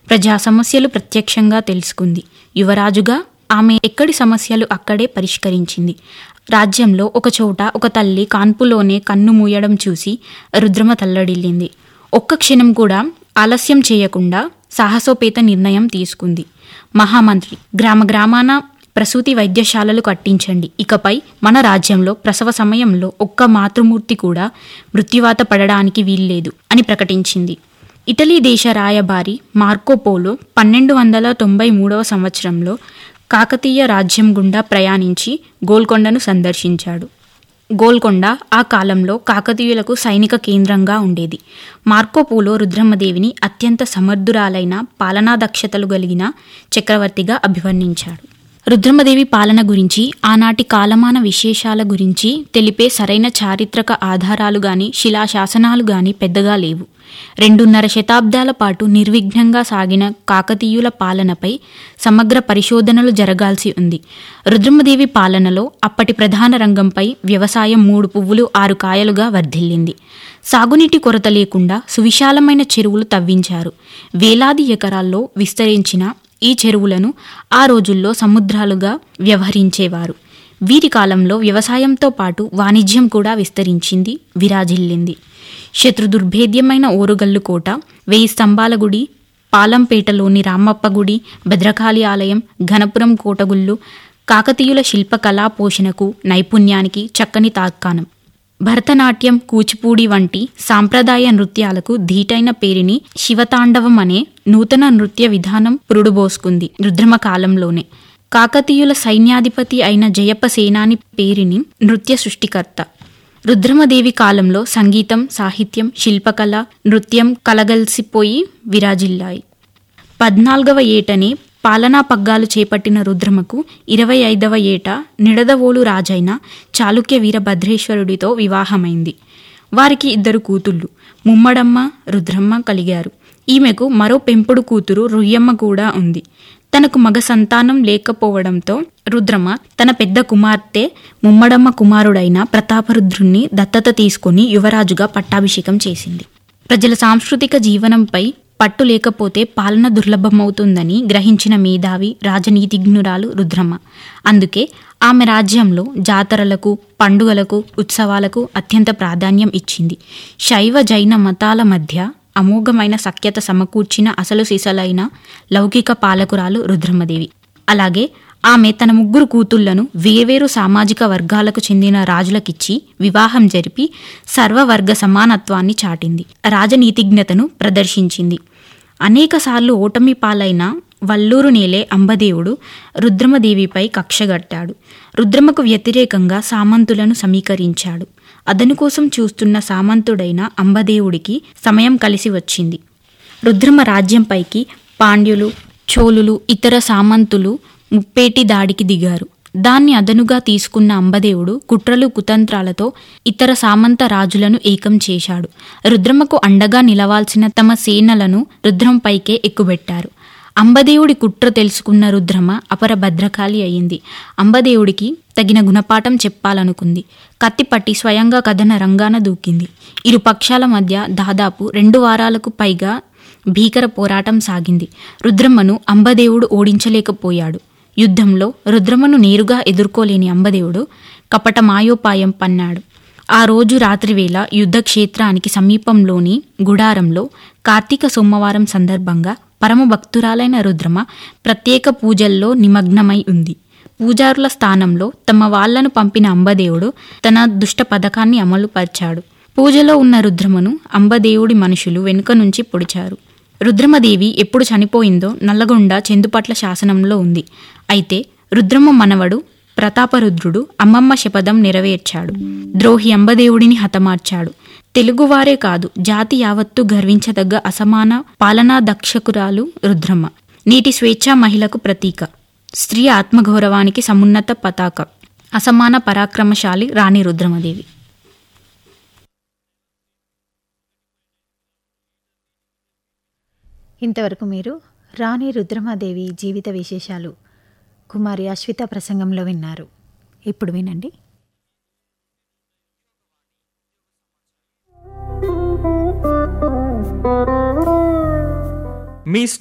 ప్రజా సమస్యలు ప్రత్యక్షంగా తెలుసుకుంది యువరాజుగా ఆమె ఎక్కడి సమస్యలు అక్కడే పరిష్కరించింది రాజ్యంలో ఒక చోట ఒక తల్లి కాన్పులోనే కన్ను మూయడం చూసి రుద్రమ తల్లడిల్లింది ఒక్క క్షణం కూడా ఆలస్యం చేయకుండా సాహసోపేత నిర్ణయం తీసుకుంది మహామంత్రి గ్రామ గ్రామాన ప్రసూతి వైద్యశాలలు కట్టించండి ఇకపై మన రాజ్యంలో ప్రసవ సమయంలో ఒక్క మాతృమూర్తి కూడా మృత్యువాత పడడానికి వీల్లేదు అని ప్రకటించింది ఇటలీ దేశ రాయబారి మార్కోపోలో పన్నెండు వందల తొంభై మూడవ సంవత్సరంలో కాకతీయ రాజ్యం గుండా ప్రయాణించి గోల్కొండను సందర్శించాడు గోల్కొండ ఆ కాలంలో కాకతీయులకు సైనిక కేంద్రంగా ఉండేది మార్కోపోలో రుద్రమ్మదేవిని అత్యంత సమర్థురాలైన పాలనా దక్షతలు కలిగిన చక్రవర్తిగా అభివర్ణించాడు రుద్రమదేవి పాలన గురించి ఆనాటి కాలమాన విశేషాల గురించి తెలిపే సరైన చారిత్రక ఆధారాలు గాని శిలాశాసనాలు గాని పెద్దగా లేవు రెండున్నర శతాబ్దాల పాటు నిర్విఘ్నంగా సాగిన కాకతీయుల పాలనపై సమగ్ర పరిశోధనలు జరగాల్సి ఉంది రుద్రమదేవి పాలనలో అప్పటి ప్రధాన రంగంపై వ్యవసాయం మూడు పువ్వులు ఆరు కాయలుగా వర్ధిల్లింది సాగునీటి కొరత లేకుండా సువిశాలమైన చెరువులు తవ్వించారు వేలాది ఎకరాల్లో విస్తరించిన ఈ చెరువులను ఆ రోజుల్లో సముద్రాలుగా వ్యవహరించేవారు వీరి కాలంలో వ్యవసాయంతో పాటు వాణిజ్యం కూడా విస్తరించింది విరాజిల్లింది శత్రుదుర్భేద్యమైన ఓరుగల్లు కోట వెయ్యి స్తంభాల గుడి పాలంపేటలోని రామప్ప గుడి భద్రకాళి ఆలయం ఘనపురం కోటగుళ్ళు కాకతీయుల శిల్పకళా పోషణకు నైపుణ్యానికి చక్కని తాత్కానం భరతనాట్యం కూచిపూడి వంటి సాంప్రదాయ నృత్యాలకు ధీటైన పేరిని శివతాండవం అనే నూతన నృత్య విధానం పురుడుబోసుకుంది రుద్రమ కాలంలోనే కాకతీయుల సైన్యాధిపతి అయిన జయప్ప సేనాని పేరిని నృత్య సృష్టికర్త రుద్రమదేవి కాలంలో సంగీతం సాహిత్యం శిల్పకళ నృత్యం కలగలిసిపోయి విరాజిల్లాయి పద్నాలుగవ ఏటనే పాలనా పగ్గాలు చేపట్టిన రుద్రమకు ఇరవై ఐదవ ఏట నిడదవోలు రాజైన చాళుక్య వీరభద్రేశ్వరుడితో వివాహమైంది వారికి ఇద్దరు కూతుళ్ళు ముమ్మడమ్మ రుద్రమ్మ కలిగారు ఈమెకు మరో పెంపుడు కూతురు రుయ్యమ్మ కూడా ఉంది తనకు మగ సంతానం లేకపోవడంతో రుద్రమ తన పెద్ద కుమార్తె ముమ్మడమ్మ కుమారుడైన ప్రతాపరుద్రుణ్ణి దత్తత తీసుకుని యువరాజుగా పట్టాభిషేకం చేసింది ప్రజల సాంస్కృతిక జీవనంపై పట్టు లేకపోతే పాలన దుర్లభమవుతుందని గ్రహించిన మేధావి రాజనీతిజ్ఞురాలు రుద్రమ్మ అందుకే ఆమె రాజ్యంలో జాతరలకు పండుగలకు ఉత్సవాలకు అత్యంత ప్రాధాన్యం ఇచ్చింది శైవ జైన మతాల మధ్య అమోఘమైన సఖ్యత సమకూర్చిన అసలు సిసలైన లౌకిక పాలకురాలు రుద్రమ్మదేవి అలాగే ఆమె తన ముగ్గురు కూతుళ్లను వేర్వేరు సామాజిక వర్గాలకు చెందిన రాజులకిచ్చి వివాహం జరిపి సర్వవర్గ సమానత్వాన్ని చాటింది రాజనీతిజ్ఞతను ప్రదర్శించింది అనేకసార్లు ఓటమి పాలైన వల్లూరు నేలే అంబదేవుడు రుద్రమదేవిపై కక్షగట్టాడు రుద్రమకు వ్యతిరేకంగా సామంతులను సమీకరించాడు అదను కోసం చూస్తున్న సామంతుడైన అంబదేవుడికి సమయం కలిసి వచ్చింది రుద్రమ రాజ్యంపైకి పాండ్యులు చోళులు ఇతర సామంతులు ముప్పేటి దాడికి దిగారు దాన్ని అదనుగా తీసుకున్న అంబదేవుడు కుట్రలు కుతంత్రాలతో ఇతర సామంత రాజులను ఏకం చేశాడు రుద్రమకు అండగా నిలవాల్సిన తమ సేనలను రుద్రంపైకే ఎక్కుబెట్టారు అంబదేవుడి కుట్ర తెలుసుకున్న రుద్రమ అపర భద్రకాళి అయింది అంబదేవుడికి తగిన గుణపాఠం చెప్పాలనుకుంది కత్తిపట్టి స్వయంగా కథన రంగాన దూకింది ఇరు పక్షాల మధ్య దాదాపు రెండు వారాలకు పైగా భీకర పోరాటం సాగింది రుద్రమ్మను అంబదేవుడు ఓడించలేకపోయాడు యుద్ధంలో రుద్రమను నేరుగా ఎదుర్కోలేని అంబదేవుడు కపట మాయోపాయం పన్నాడు ఆ రోజు రాత్రివేళ యుద్ధక్షేత్రానికి సమీపంలోని గుడారంలో కార్తీక సోమవారం సందర్భంగా పరమ భక్తురాలైన రుద్రమ ప్రత్యేక పూజల్లో నిమగ్నమై ఉంది పూజారుల స్థానంలో తమ వాళ్లను పంపిన అంబదేవుడు తన దుష్ట పథకాన్ని అమలుపరిచాడు పూజలో ఉన్న రుద్రమను అంబదేవుడి మనుషులు వెనుక నుంచి పొడిచారు రుద్రమదేవి ఎప్పుడు చనిపోయిందో నల్లగొండ చెందుపట్ల శాసనంలో ఉంది అయితే రుద్రమ మనవడు ప్రతాపరుద్రుడు అమ్మమ్మ శపథం నెరవేర్చాడు ద్రోహి అంబదేవుడిని హతమార్చాడు తెలుగువారే కాదు జాతి యావత్తు గర్వించదగ్గ అసమాన పాలనా దక్షకురాలు రుద్రమ్మ నీటి స్వేచ్ఛా మహిళకు ప్రతీక స్త్రీ ఆత్మగౌరవానికి సమున్నత పతాక అసమాన పరాక్రమశాలి రాణి రుద్రమదేవి ఇంతవరకు మీరు రాణి రుద్రమాదేవి జీవిత విశేషాలు కుమారి అశ్విత ప్రసంగంలో విన్నారు ఇప్పుడు వినండి మీ